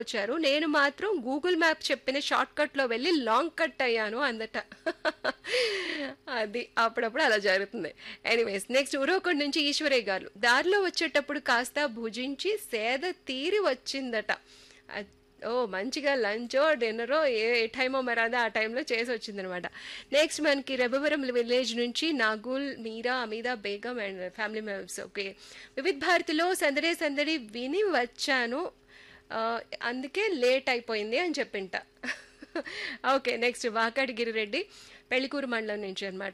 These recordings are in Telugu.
వచ్చారు నేను మాత్రం గూగుల్ మ్యాప్ చెప్పిన షార్ట్ కట్ లో వెళ్ళి లాంగ్ కట్ అయ్యాను అందట అది అప్పుడప్పుడు అలా జరుగుతుంది ఎనీవేస్ నెక్స్ట్ ఉరవకొండ నుంచి ఈశ్వరయ్య గారు దారిలో వచ్చేటప్పుడు కాస్త భుజించి సేద తీరి వచ్చిందట అ- ఓ మంచిగా లంచో డిన్నరో ఏ ఏ టైమో మరి అదే ఆ టైంలో చేసి వచ్చిందనమాట నెక్స్ట్ మనకి రెబవరం విలేజ్ నుంచి Nagul Meera Ameeda Begum and family members okay Vividh భారతిలో సందడే సందడి విని వచ్చాను ఆ, అందుకే లేట్ అయిపోయింది అని చెప్పింట ఓకే నెక్స్ట్ వాకాటి గిరిరెడ్డి పెళ్లికూరు మండలం నుంచి అనమాట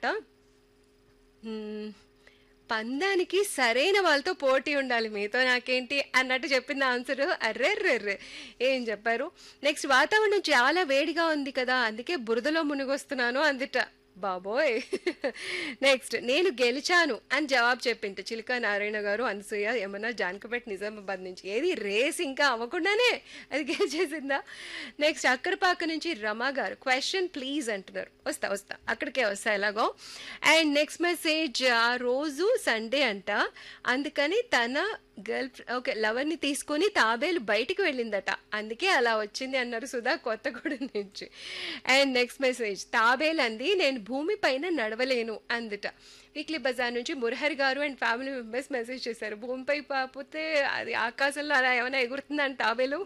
పందానికి సరైన వాళ్ళతో పోటీ ఉండాలి మీతో నాకేంటి అన్నట్టు చెప్పింది ఆన్సర్ అర్రెర్రెర్రె ఏం చెప్పారు నెక్స్ట్ వాతావరణం చాలా వేడిగా ఉంది కదా అందుకే బురదలో మునిగొస్తున్నాను అందుట బాబోయ్ నెక్స్ట్ నేను గెలిచాను అని జవాబు చెప్పింట చిలుక నారాయణ గారు అనసూయ ఏమన్నా జానకపేట నిజామాబాద్ నుంచి ఏది రేస్ ఇంకా అవ్వకుండానే అది గెలిచేసిందా నెక్స్ట్ అక్కరపాక నుంచి రమా గారు క్వశ్చన్ ప్లీజ్ అంటున్నారు వస్తా వస్తా అక్కడికే వస్తా ఎలాగో అండ్ నెక్స్ట్ మెసేజ్ ఆ రోజు సండే అంట అందుకని తన గర్ల్ ఓకే లవర్ని తీసుకొని తాబేలు బయటికి వెళ్ళిందట అందుకే అలా వచ్చింది అన్నారు సుధా కొత్తగూడెం నుంచి అండ్ నెక్స్ట్ మెసేజ్ తాబేలు అంది నేను భూమి పైన నడవలేను అందుట వీక్లీ బజార్ నుంచి మురహరి గారు అండ్ ఫ్యామిలీ మెంబర్స్ మెసేజ్ చేశారు భూమిపై పాపోతే అది ఆకాశంలో అలా ఏమైనా ఎగురుతుందని తాబేలు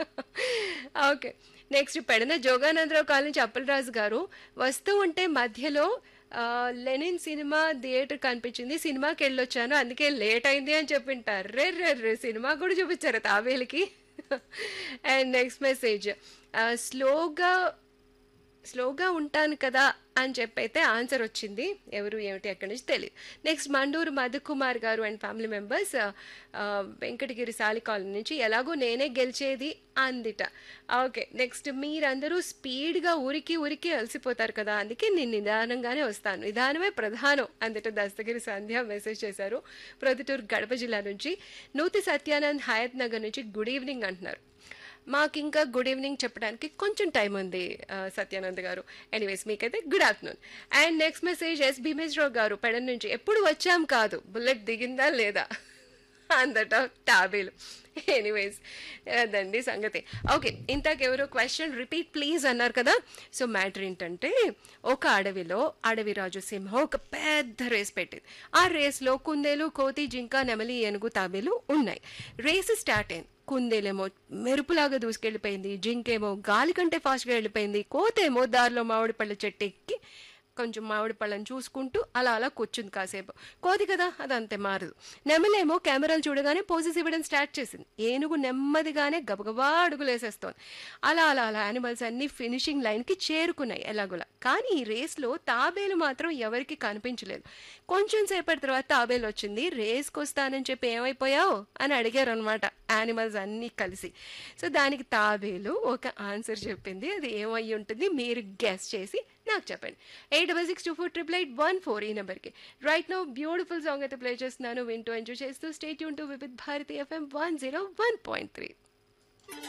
okay next Pedana Joganandarao colony నుంచి అప్పలరాజు గారు వస్తూ ఉంటే మధ్యలో ఆ, లెనిన్ సినిమా థియేటర్ కనిపించింది సినిమాకి వెళ్ళొచ్చాను అందుకే లేట్ అయింది అని చెప్పింటారు రే రే రే సినిమా కూడా చూపించారు తాబేలికి అండ్ నెక్స్ట్ మెసేజ్ స్లోగా స్లోగా ఉంటాను కదా అని చెప్పైతే ఆన్సర్ వచ్చింది ఎవరు ఏమిటి ఎక్కడి నుంచి తెలియదు నెక్స్ట్ మండూరు మధుకుమార్ గారు అండ్ ఫ్యామిలీ మెంబర్స్ వెంకటగిరి సాలి కాలనీ నుంచి ఎలాగో నేనే గెలిచేది అందిట ఓకే నెక్స్ట్ మీరందరూ స్పీడ్గా ఉరికి ఉరికి అలసిపోతారు కదా అందుకే నేను నిదానంగానే వస్తాను నిదానమే ప్రధానం అందుట దస్తగిరి సంధ్య మెసేజ్ చేశారు ప్రొద్దుటూరు గడప జిల్లా నుంచి నూతి సత్యానంద్ హయత్ నగర్ నుంచి గుడ్ ఈవినింగ్ అంటున్నారు మాకు ఇంకా గుడ్ ఈవినింగ్ చెప్పడానికి కొంచెం టైం ఉంది ఆ, సత్యానంద్ గారు ఎనీవేస్ మీకైతే good afternoon and next message S Bheemeswararao garu Pedana నుంచి ఎప్పుడు వచ్చాం కాదు బుల్లెట్ దిగిందా లేదా అందట టాబీలు ఎనీవేస్ అదండి సంగతి ఓకే ఇంతకెవరో క్వశ్చన్ రిపీట్ ప్లీజ్ అన్నారు కదా సో మ్యాటర్ ఏంటంటే ఒక అడవిలో అడవి రాజు సింహం ఒక పెద్ద రేస్ పెట్టింది ఆ రేస్లో కుందేలు కోతి జింక నెమలి ఏనుగు తాబేలు ఉన్నాయి రేస్ స్టార్ట్ అయింది కుందేలేమో మెరుపులాగా దూసుకెళ్ళిపోయింది జింకేమో గాలి కంటే ఫాస్ట్గా వెళ్ళిపోయింది కోతేమో దారిలో మామిడి పళ్ళ చెట్టు ఎక్కి కొంచెం మామిడి పళ్ళని చూసుకుంటూ అలా అలా కూర్చుంది కాసేపు కోతి కదా అది అంతే మారదు నెమలేమో కెమెరాలు చూడగానే పోజెస్ ఇవ్వడం స్టార్ట్ చేసింది ఏనుగు నెమ్మదిగానే గబగబా అడుగులేసేస్తోంది అలా అలా అలా యానిమల్స్ అన్ని ఫినిషింగ్ లైన్కి చేరుకున్నాయి ఎలాగోలా కానీ ఈ రేస్లో తాబేలు మాత్రం ఎవరికి కనిపించలేదు కొంచెం సేపటి తర్వాత తాబేలు వచ్చింది రేస్కి వస్తానని చెప్పి ఏమైపోయావు అని అడిగారు అనమాట యానిమల్స్ అన్నీ కలిసి సో దానికి తాబేలు ఒక ఆన్సర్ చెప్పింది అది ఏమై ఉంటుంది మీరు గెస్ చేసి నాకు చెప్పండి eight double six two four triple eight one four ఈ నెంబర్కి రైట్ నో బ్యూటిఫుల్ సాంగ్ అయితే ప్లే చేస్తున్నాను వింటూ ఎంజాయ్ చేస్తూ స్టేట్ యూన్ to Vividh Bharati FM one zero one point three